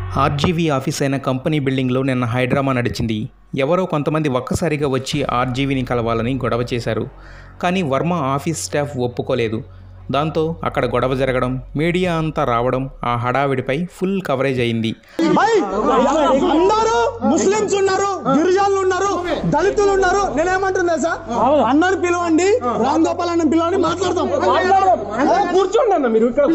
RGV office అయిన company బిల్డింగ్లో నిన్న హైడ్రామా నడిచింది ఎవరో కొంతమంది ఒక్కసారిగా వచ్చి ఆర్జీవీని కలవాలని గొడవ చేశారు కానీ వర్మ ఆఫీస్ స్టాఫ్ ఒప్పుకోలేదు దాంతో అక్కడ గొడవ జరగడం మీడియా అంతా రావడం ఆ హడావిడిపై ఫుల్ కవరేజ్ అయింది భయ్ అందరూ ముస్లింస్ ఉన్నారు గిరిజనులు ఉన్నారు దళితులు ఉన్నారు నేనేమంటున్నా సార్ అన్నని పిలవండి రామ్ గోపాల్ అన్న పిలవండి మాట్లాడదాం కూర్చోండి అన్న మీరు ఇక్కడ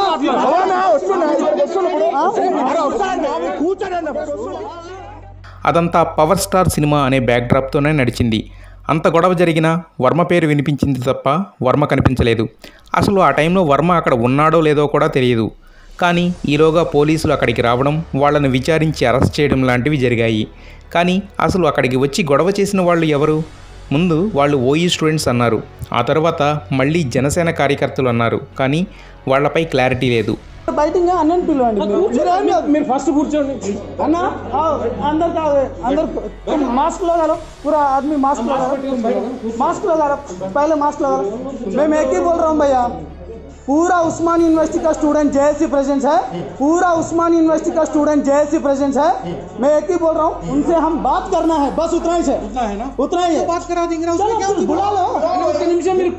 కూర్చోండి అన్న అదంతా పవర్ స్టార్ సినిమా అనే బ్యాక్డ్రాప్తోనే నడిచింది అంత గొడవ జరిగినా వర్మ పేరు వినిపించింది తప్ప వర్మ కనిపించలేదు అసలు ఆ టైంలో వర్మ అక్కడ ఉన్నాడో లేదో కూడా తెలియదు కానీ ఈలోగా పోలీసులు అక్కడికి రావడం వాళ్ళని విచారించి అరెస్ట్ చేయడం లాంటివి జరిగాయి కానీ అసలు అక్కడికి వచ్చి గొడవ చేసిన వాళ్ళు ఎవరు ముందు వాళ్ళు ఓఈ స్టూడెంట్స్ అన్నారు ఆ తర్వాత మళ్ళీ జనసేన కార్యకర్తలు అన్నారు కానీ వాళ్ళపై క్లారిటీ లేదు బయటింగ్ అన్నని పిలవండి మీరు మీరు ఫస్ట్ కూర్చోండి అన్న आओ, अंदर का अंदर तुम मास्क लगा लो पूरा आदमी मास्क लगा लो मास्क लगा लो पहले मास्क लगा लो मैं एक ही बोल रहा हूँ भैया पूरा उस्मान यूनिवर्सिटी का स्टूडेंट जेएससी प्रेजेंस है पूरा उस्मान यूनिवर्सिटी का स्टूडेंट जेएससी प्रेजेंस है मैं एक ही बोल रहा हूँ उनसे हम बात करना है बस उतना ही है उतना है ना उतना ही है बात करा देंगे उसमें क्या बुला लो निमिषం మీరు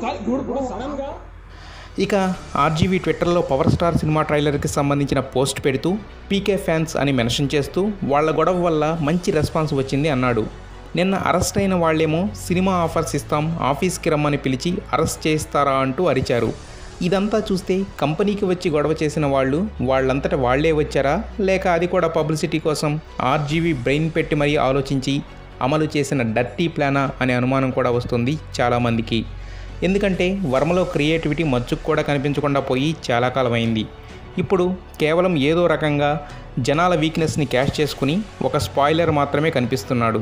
ఇక ఆర్జీవీ ట్విట్టర్లో పవర్ స్టార్ సినిమా ట్రైలర్కి సంబంధించిన పోస్ట్ పెడుతూ పీకే ఫ్యాన్స్ అని మెన్షన్ చేస్తూ వాళ్ళ గొడవ వల్ల మంచి రెస్పాన్స్ వచ్చింది అన్నాడు నిన్న అరెస్ట్ అయిన వాళ్ళేమో సినిమా ఆఫర్స్ ఇస్తాం ఆఫీస్కి రమ్మని పిలిచి అరెస్ట్ చేస్తారా అంటూ అరిచారు ఇదంతా చూస్తే కంపెనీకి వచ్చి గొడవ చేసిన వాళ్ళు వాళ్ళంతట వాళ్లే వచ్చారా లేక అది కూడా పబ్లిసిటీ కోసం ఆర్జీవీ బ్రెయిన్ పెట్టి మరీ ఆలోచించి అమలు చేసిన డర్టీ ప్లానా అనే అనుమానం కూడా వస్తుంది చాలామందికి ఎందుకంటే వర్మలో క్రియేటివిటీ మచ్చుకు కూడా కనిపించకుండా పోయి చాలా కాలం అయింది ఇప్పుడు కేవలం ఏదో రకంగా జనాల వీక్నెస్ని క్యాష్ చేసుకుని ఒక స్పాయిలర్ మాత్రమే కనిపిస్తున్నాడు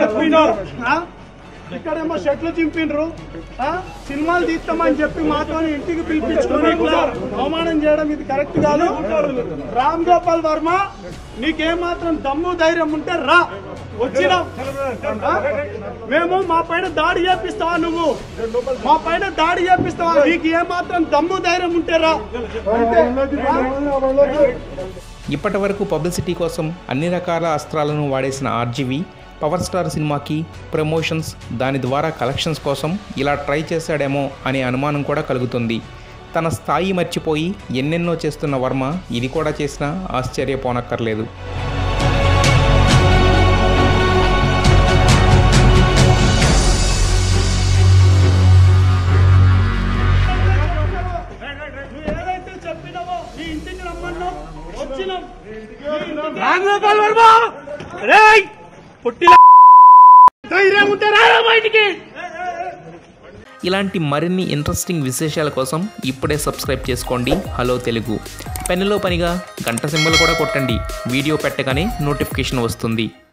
ఇక్కడేమో షర్ట్లు చింపిండ్రు ఆ? సినిమాలు తీస్తామని చెప్పి మాతో ఇంటికి పిలిపించుకొని ఇట్లా అవమానం చేయడం ఇది కరెక్ట్ కాదు రామ్ గోపాల్ వర్మ నీకేమాత్రం దమ్ము ధైర్యం ఉంటే రా వచ్చినా మేము మా పైన దాడి చేపిస్తావా నువ్వు మా పైన దాడి చేపిస్తావా నీకు ఏమాత్రం దమ్ము ధైర్యం ఉంటే రా ఇప్పటి వరకు పబ్లిసిటీ కోసం అన్ని రకాల అస్త్రాలను వాడేసిన ఆర్జీవి పవర్ స్టార్ సినిమాకి ప్రమోషన్స్ దాని ద్వారా కలెక్షన్స్ కోసం ఇలా ట్రై చేశాడేమో అనే అనుమానం కూడా కలుగుతుంది తన స్థాయి మర్చిపోయి ఎన్నెన్నో చేస్తున్న వర్మ ఇది కూడా చేసినా ఆశ్చర్యపోనక్కర్లేదు నువ్వు ఏదైతే చెప్పినావో నీ ఇంటికి రమ్మన్నావు వచ్చినాం రాంగోపాల్ వర్మ రేయ్ పుట్టి ధైర్యం ఉంటే రారా బయటికి ఇలాంటి మరిన్ని ఇంట్రెస్టింగ్ విశేషాల కోసం ఇప్పుడే సబ్స్క్రైబ్ చేసుకోండి హలో తెలుగు పెన్నులో పనిగా గంట సింబల్ కూడా కొట్టండి వీడియో పెట్టగానే నోటిఫికేషన్ వస్తుంది